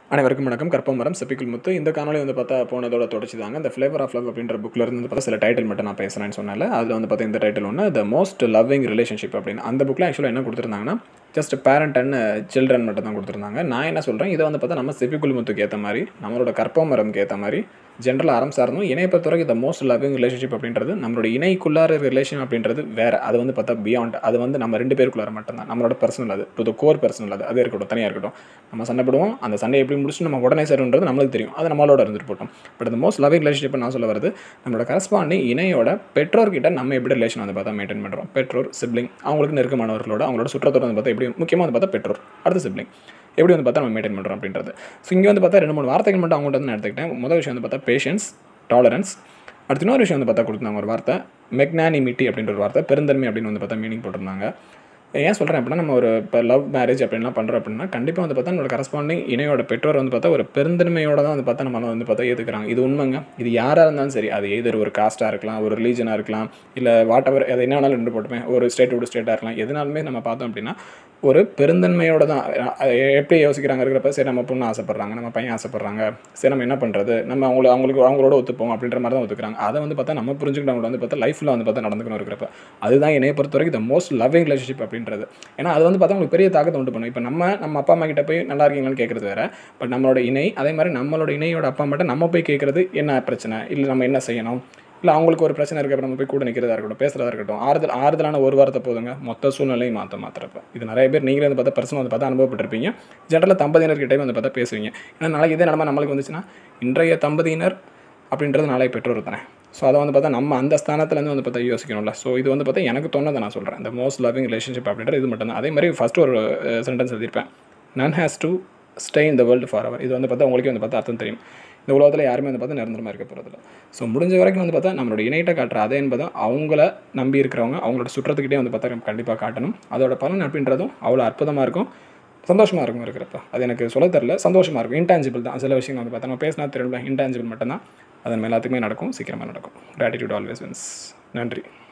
அனைவருக்கும் வணக்கம் கற்பமரம் செப்பிக்குள் முத்து இந்த காணொலி வந்து பார்த்தா போனதோட தொடர்ச்சி தாங்க இந்த ஃப்ளேவர் ஆஃப் லவ் அப்படின்ற புக்கில் இருந்து வந்து பார்த்தா சில டைட்டில் மட்டும் நான் பேசுகிறேன்னு சொன்னால அதில் வந்து பார்த்தா இந்த டைட்டில் ஒன்று த மோஸ்ட் லவ்விங் ரிலேஷன்ஷிப் அப்படின்னு அந்த புக்கில் ஆக்சுவலாக என்ன கொடுத்துருந்தாங்கன்னா ஜஸ்ட் பேரண்ட் அண்ட் சில்ட்ரன் மட்டும் தான் கொடுத்துருந்தாங்க நான் என்ன சொல்கிறேன் இதை வந்து பார்த்தா நம்ம செப்பிக்குள் முத்துக்கு ஏற்ற மாதிரி நம்மளோட கற்பமரம்க்கு ஏற்ற மாதிரி ஜென்ரல் அறம் சார்ந்தும் இணைய பொறுத்தவரைக்கும் த மோஸ்ட் லவ்விங் ரிலேஷன்ஷிப் அப்படின்றது நம்மளோட இணைக்குள்ளார ரிலேஷன் அப்படின்றது வேறு அது வந்து பார்த்தா பியாண்ட் அது வந்து நம்ம ரெண்டு பேருக்குள்ளார மட்டும்தான் நம்மளோட பர்சனல் அது டு த கோர் பர்சனல் அது அது இருக்கட்டும் தனியாக இருக்கட்டும் நம்ம சண்டை போடுவோம் அந்த சண்டை எப்படி முடிச்சு நம்ம உடனே சேருன்றது நம்மளுக்கு தெரியும் அது நம்மளோட இருந்துட்டு போட்டோம் பட் இந்த மோஸ்ட் லவ்விங் ரிலேஷன்ஷிப் நான் சொல்ல வருது நம்மளோட கரஸ்பாண்டிங் இணையோட பெற்றோர்கிட்ட நம்ம எப்படி ரிலேஷன் வந்து பார்த்தா மெயின்டைன் பண்ணுறோம் பெற்றோர் சிப்ளிங் அவங்களுக்கு நெருக்கமானவர்களோட அவங்களோட சுற்றத்தோட வந்து பார்த்தா எப்படி முக்கியமாக வந்து பார்த்தா பெற்றோர் அடுத்த சிப்ளிங் எப்படி வந்து பார்த்தா நம்ம மெயின்டைன் பண்ணுறோம் அப்படின்றது ஸோ இங்கே வந்து பார்த்தா ரெண்டு மூணு வார்த்தைகள் மட்டும் அவங்கள்ட்ட வந்து நான் எடுத்துக்கிட்டேன் முதல் விஷயம் வந்து பார்த்தா பேஷன்ஸ் டாலரன்ஸ் அடுத்து இன்னொரு விஷயம் வந்து பார்த்தா கொடுத்தாங்க ஒரு வார்த்தை மெக்னானிமிட்டி அப்படின்ற ஒரு வார்த்தை பெருந்தன்மை அப்படின்னு வந்து பார்த்தா மீனிங் போட்டிருந்தாங்க ஏன் சொல்கிறேன் அப்படின்னா நம்ம ஒரு இப்போ லவ் மேரேஜ் அப்படின்லாம் பண்ணுறோம் அப்படின்னா கண்டிப்பாக வந்து பார்த்தா நம்மளோட கரஸ்பாண்டிங் இணையோட பெற்றோர் வந்து பார்த்தா ஒரு பெருந்தன்மையோட தான் வந்து பார்த்தா நம்ம வந்து பார்த்தா ஏற்றுக்கிறாங்க இது உண்மைங்க இது யாராக இருந்தாலும் சரி அது எதிர் ஒரு காஸ்ட்டாக இருக்கலாம் ஒரு ரிலீஜனாக இருக்கலாம் இல்லை வாட் எவர் அது என்ன வேணாலும் ரெண்டு போட்டுமே ஒரு ஸ்டேட் விட ஸ்டேட்டாக இருக்கலாம் எதுனாலுமே நம்ம பார்த்தோம் அப்படின்னா ஒரு பெருந்தன்மையோட தான் அஹ் எப்படி யோசிக்கிறாங்க இருக்கிறப்ப சரி நம்ம பொண்ணு ஆசைப்பட்றாங்க நம்ம பையன் ஆசைப்பட்றாங்க சரி நம்ம என்ன பண்ணுறது நம்ம அவங்கள அவங்களுக்கு அவங்களோட ஒத்துப்போம் அப்படின்ற மாதிரி தான் ஒத்துக்கிறாங்க அதை வந்து பார்த்தா நம்ம புரிஞ்சுக்கிட்டு அவங்கள வந்து பார்த்தா லைஃப்பில் வந்து பார்த்தா நடந்துக்கணும் இருக்கிறப்ப அதுதான் என்னைய பொறுத்த வரைக்கும் த மோஸ்ட் லவ்விங் ரிலேஷன்ஷிப் அப்படின்றது ஏன்னா அது வந்து பார்த்தா உங்களுக்கு பெரிய தாக்கத்தை உண்டு பண்ணும் இப்போ நம்ம நம்ம அப்பா அம்மா கிட்ட போய் நல்லா இருக்கீங்களான்னு கேட்குறது வேற பட் நம்மளோட இணை அதே மாதிரி நம்மளோட இணையோட அப்பா அம்மாட்ட நம்ம போய் கேட்குறது என்ன பிரச்சனை இல்லை நம்ம என்ன செய்யணும் இல்லை அவங்களுக்கு ஒரு பிரச்சனை இருக்க நம்ம போய் கூட நிற்கிறதா இருக்கட்டும் பேசுகிறதா இருக்கட்டும் ஆறுதல் ஆறுதலான ஒரு வாரத்தை போதுங்க மொத்த சூழ்நிலையும் மாற்ற மாத்திரப்ப இது நிறைய பேர் நீங்களே வந்து பார்த்தா பர்சனல் வந்து பார்த்தா அனுபவப்பட்டிருப்பீங்க ஜென்ரலாக தம்பதியினர்கிட்டே வந்து பார்த்தா பேசுவீங்க ஏன்னா நாளைக்கு இதே நிலமை நம்மளுக்கு வந்துச்சுன்னா இன்றைய தம்பதியினர் அப்படின்றது நாளைக்கு பெற்றோர் தானே ஸோ அதை வந்து பார்த்தா நம்ம அந்த ஸ்தானத்துலேருந்து வந்து பார்த்தா யோசிக்கணும்ல ஸோ இது வந்து பார்த்தா எனக்கு தோணுதை நான் சொல்கிறேன் இந்த மோஸ்ட் லவ்விங் ரிலேஷன்ஷிப் அப்படின்றது இது மட்டும் தான் அதே மாதிரி ஃபஸ்ட்டு ஒரு சென்டென்ஸ் எழுதியிருப்பேன் none has to stay in the world for our இது வந்து பார்த்தா உங்களுக்கே வந்து பார்த்தா அர்த்தம் தெரியும் இந்த உலகத்தில் யாருமே வந்து பார்த்தா நிரந்தரமாக இருக்க போகிறதில்ல ஸோ முடிஞ்ச வரைக்கும் வந்து பார்த்தா நம்மளோட இணையத்தை காட்டுற அதே என்பதை அவங்கள நம்பி இருக்கிறவங்க அவங்களோட சுற்றத்துக்கிட்டே வந்து பார்த்தா நம்ம கண்டிப்பாக காட்டணும் அதோட பலன் அப்படின்றதும் அவ்வளோ அற்புதமாக இருக்கும் சந்தோஷமாக இருக்கும் இருக்கிறப்ப அது எனக்கு சொல்ல தெரில சந்தோஷமாக இருக்கும் இன்டான்ஜிபிள் தான் சில விஷயங்கள் வந்து பார்த்தா நம்ம பேசினா தெரியல இன்டான்ஜிபிள் மட்டும்தான் அது நம்ம எல்லாத்துக்குமே நடக்கும் சீக்கிரமாக நடக்கும் கிராட்டிடியூட் ஆல்வேஸ் வின்ஸ் நன்றி